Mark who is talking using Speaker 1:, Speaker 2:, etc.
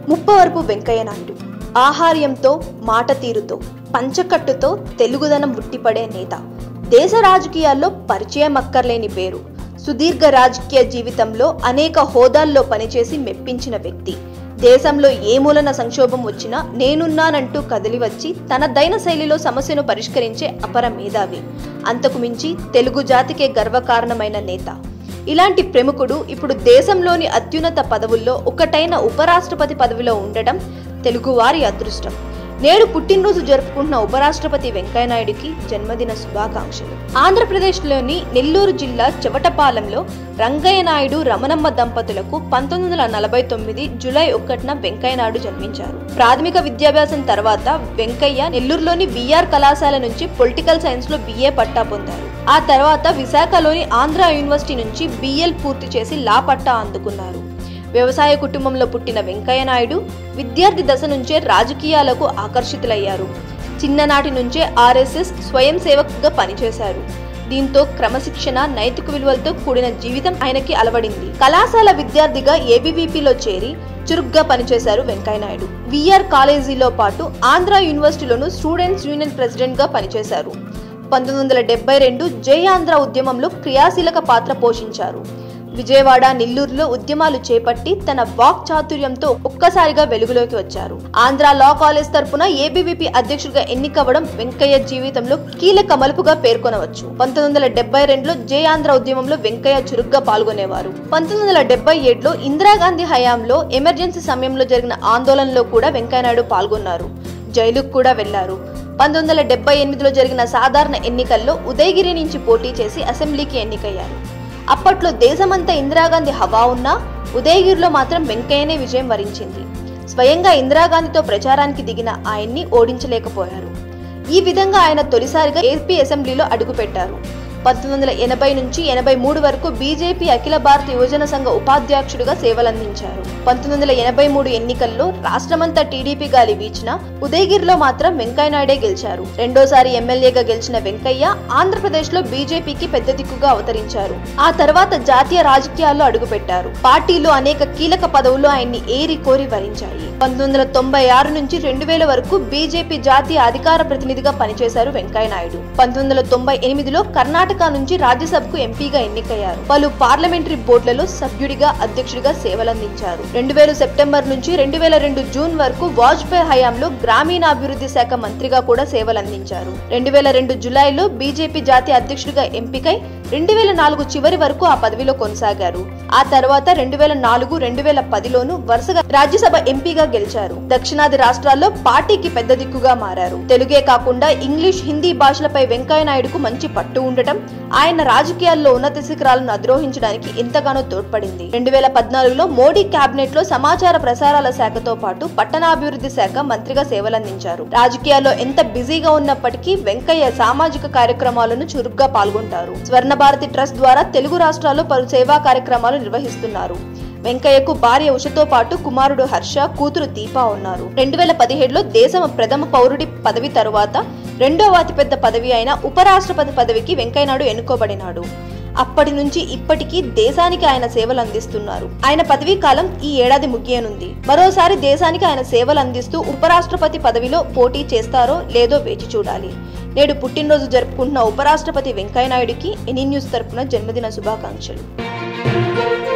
Speaker 1: ముప్పవరపు వెంకయ్య నాయుడు ఆహార్యంతో మాట తీరుతో పంచకట్టుతో తెలుగుదనం ఉట్టిపడే నేత దేశ రాజకీయాల్లో పరిచయం అక్కర్లేని పేరు సుదీర్ఘ రాజకీయ జీవితంలో అనేక హోదాల్లో పనిచేసి మెప్పించిన వ్యక్తి దేశంలో ఏ మూలన సంక్షోభం వచ్చినా నేనున్నానంటూ కదిలి వచ్చి తనదైన శైలిలో సమస్యను పరిష్కరించే అపర మేధావి అంతకు మించి తెలుగు జాతికే గర్వకారణమైన నేత ఇలాంటి ప్రముఖుడు ఇప్పుడు దేశంలోని అత్యున్నత పదవుల్లో ఒకటైన ఉపరాష్ట్రపతి పదవిలో ఉండటం తెలుగువారి అదృష్టం నేడు పుట్టినరోజు జరుపుకుంటున్న ఉపరాష్ట్రపతి వెంకయ్యనాయుడికి జన్మదిన శుభాకాంక్షలు ఆంధ్రప్రదేశ్లోని నెల్లూరు జిల్లా చెవటపాలెంలో రంగయ్య నాయుడు రమణమ్మ దంపతులకు పంతొమ్మిది వందల నలభై తొమ్మిది జూలై ఒకటిన వెంకయ్యనాయుడు జన్మించారు ప్రాథమిక విద్యాభ్యాసం తర్వాత వెంకయ్య నెల్లూరులోని విఆర్ కళాశాల నుంచి పొలిటికల్ సైన్స్ లో బిఏ పట్టా పొందారు ఆ తర్వాత విశాఖలోని ఆంధ్ర యూనివర్సిటీ నుంచి బిఎల్ పూర్తి చేసి లా పట్టా అందుకున్నారు వ్యవసాయ కుటుంబంలో పుట్టిన వెంకయ్య నాయుడు విద్యార్థి దశ నుంచే రాజకీయాలకు ఆకర్షితులయ్యారు చిన్ననాటి నుంచే ఆర్ఎస్ఎస్ స్వయం సేవకుగా పనిచేశారు దీంతో క్రమశిక్షణ నైతిక విలువలతో కూడిన జీవితం ఆయనకి అలవడింది కళాశాల విద్యార్థిగా ఏబీవీపీలో చేరి చురుగ్గా పనిచేశారు వెంకయ్యనాయుడు విఆర్ కాలేజీలో పాటు ఆంధ్ర యూనివర్సిటీలోను స్టూడెంట్స్ యూనియన్ ప్రెసిడెంట్ గా పనిచేశారు పంతొమ్మిది వందల డెబ్బై రెండు జై ఆంధ్ర ఉద్యమంలో క్రియాశీలక పాత్ర పోషించారు విజయవాడ నెల్లూరులో ఉద్యమాలు చేపట్టి తన వాక్ చాతుర్యంతో ఒక్కసారిగా వెలుగులోకి వచ్చారు ఆంధ్ర లా కాలేజ్ తరపున ఏబీవీపీ అధ్యక్షుడిగా ఎన్నికవ్వడం వెంకయ్య జీవితంలో కీలక మలుపుగా పేర్కొనవచ్చు పంతొమ్మిది వందల డెబ్బై రెండులో జై ఆంధ్ర ఉద్యమంలో వెంకయ్య చురుగ్గా పాల్గొనేవారు పంతొమ్మిది వందల డెబ్బై ఏడులో ఇందిరాగాంధీ హయాంలో ఎమర్జెన్సీ సమయంలో జరిగిన ఆందోళనలో కూడా వెంకయ్యనాయుడు పాల్గొన్నారు జైలుకు కూడా వెళ్లారు పంతొమ్మిది వందల డెబ్బై ఎనిమిదిలో జరిగిన సాధారణ ఎన్నికల్లో ఉదయగిరి నుంచి పోటీ చేసి అసెంబ్లీకి ఎన్నికయ్యారు అప్పట్లో దేశమంతా ఇందిరాగాంధీ హవా ఉన్నా ఉదయగిరిలో మాత్రం వెంకయ్యనే విజయం వరించింది స్వయంగా ఇందిరాగాంధీతో ప్రచారానికి దిగిన ఆయన్ని ఓడించలేకపోయారు ఈ విధంగా ఆయన తొలిసారిగా ఏపీ అసెంబ్లీలో అడుగుపెట్టారు పంతొమ్మిది వందల ఎనభై నుంచి ఎనభై మూడు వరకు బీజేపీ అఖిల భారత యువజన సంఘ ఉపాధ్యక్షుడిగా సేవలందించారు పంతొమ్మిది వందల ఎనభై మూడు ఎన్నికల్లో రాష్ట్రమంతా టీడీపీ గాలి వీచిన ఉదయగిరిలో మాత్రం వెంకయ్య నాయుడే గెలిచారు రెండోసారి ఎమ్మెల్యేగా గెలిచిన వెంకయ్య ఆంధ్రప్రదేశ్ లో బీజేపీకి పెద్ద దిక్కుగా అవతరించారు ఆ తర్వాత జాతీయ రాజకీయాల్లో అడుగుపెట్టారు పార్టీలో అనేక కీలక పదవులు ఆయన్ని ఏరి కోరి వరించాయి పంతొమ్మిది వందల తొంభై ఆరు నుంచి రెండు వేల వరకు బీజేపీ జాతీయ అధికార ప్రతినిధిగా పనిచేశారు వెంకయ్య నాయుడు పంతొమ్మిది వందల తొంభై ఎనిమిదిలో కర్ణాటక నుంచి రాజ్యసభకు ఎంపీగా ఎన్నికయ్యారు పలు పార్లమెంటరీ బోర్డులలో సభ్యుడిగా అధ్యక్షుడిగా సేవలందించారు రెండు వేల సెప్టెంబర్ నుంచి రెండు వేల రెండు జూన్ వరకు వాజ్పేయి హయాంలో గ్రామీణాభివృద్ధి శాఖ మంత్రిగా కూడా సేవలందించారు రెండు వేల రెండు జులైలో బీజేపీ జాతీయ అధ్యక్షుడిగా ఎంపికై రెండు వేల నాలుగు చివరి వరకు ఆ పదవిలో కొనసాగారు ఆ తర్వాత రెండు వేల నాలుగు రెండు వేల పదిలోను వరుసగా రాజ్యసభ ఎంపీగా గెలిచారు దక్షిణాది రాష్ట్రాల్లో పార్టీకి పెద్ద దిక్కుగా మారారు తెలుగే కాకుండా ఇంగ్లీష్ హిందీ భాషలపై వెంకయ్య నాయుడుకు మంచి పట్టు ఉండటం ఆయన రాజకీయాల్లో ఉన్నత శిఖరాలను అధిరోహించడానికి ఎంతగానో తోడ్పడింది రెండు వేల పద్నాలుగులో మోడీ కేబినెట్ లో సమాచార ప్రసారాల శాఖతో పాటు పట్టణాభివృద్ధి శాఖ మంత్రిగా సేవలందించారు రాజకీయాల్లో ఎంత బిజీగా ఉన్నప్పటికీ వెంకయ్య సామాజిక కార్యక్రమాలను చురుగ్గా పాల్గొంటారు స్వర్ణ భారతి ట్రస్ట్ ద్వారా తెలుగు రాష్ట్రాల్లో పలు సేవా కార్యక్రమాలు నిర్వహిస్తున్నారు వెంకయ్యకు భార్య ఉషతో పాటు కుమారుడు హర్ష కూతురు దీప ఉన్నారు రెండు వేల పదిహేడులో దేశం ప్రథమ పౌరుడి పదవి తరువాత రెండవ అతిపెద్ద పదవి అయిన ఉపరాష్ట్రపతి పదవికి వెంకయ్యనాయుడు ఎన్నుకోబడినాడు అప్పటి నుంచి ఇప్పటికీ దేశానికి ఆయన సేవలు అందిస్తున్నారు ఆయన పదవీ కాలం ఈ ఏడాది ముగియనుంది మరోసారి దేశానికి ఆయన సేవలు అందిస్తూ ఉపరాష్ట్రపతి పదవిలో పోటీ చేస్తారో లేదో వేచి చూడాలి నేడు పుట్టినరోజు జరుపుకుంటున్న ఉపరాష్ట్రపతి వెంకయ్యనాయుడికి ఎనీ న్యూస్ తరపున జన్మదిన శుభాకాంక్షలు